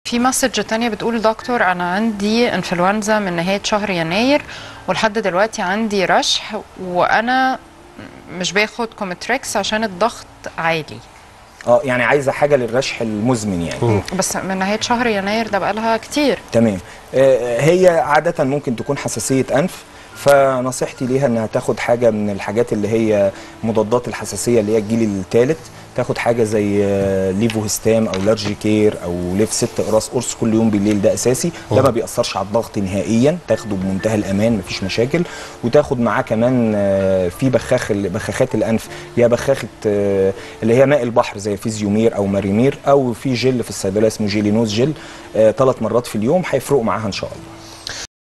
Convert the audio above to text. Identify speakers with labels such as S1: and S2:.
S1: في مسج تانية بتقول دكتور أنا عندي انفلونزا من نهاية شهر يناير ولحد دلوقتي عندي رشح وأنا مش باخد كومتريكس عشان الضغط عالي
S2: اه يعني عايزه حاجه للرشح المزمن يعني
S1: بس من نهاية شهر يناير ده بقالها كتير
S2: تمام آه، هي عادة ممكن تكون حساسية أنف فنصيحتي ليها انها تاخد حاجه من الحاجات اللي هي مضادات الحساسيه اللي هي الجيل الثالث تاخد حاجه زي آه، ليفوهستام او لارجي كير او ليف ست قراص قرص كل يوم بالليل ده اساسي ده ما بيأثرش على الضغط نهائيا تاخده بمنتهى الامان مفيش مشاكل وتاخد معاه كمان آه، في بخاخ بخاخات الانف هي بخاخه آه، اللي هي ماء البحر زي فيزيومير او ماريمير او في جل في الصيدليه اسمه جيلينوز جل ثلاث مرات في اليوم هيفرقوا معاها ان شاء الله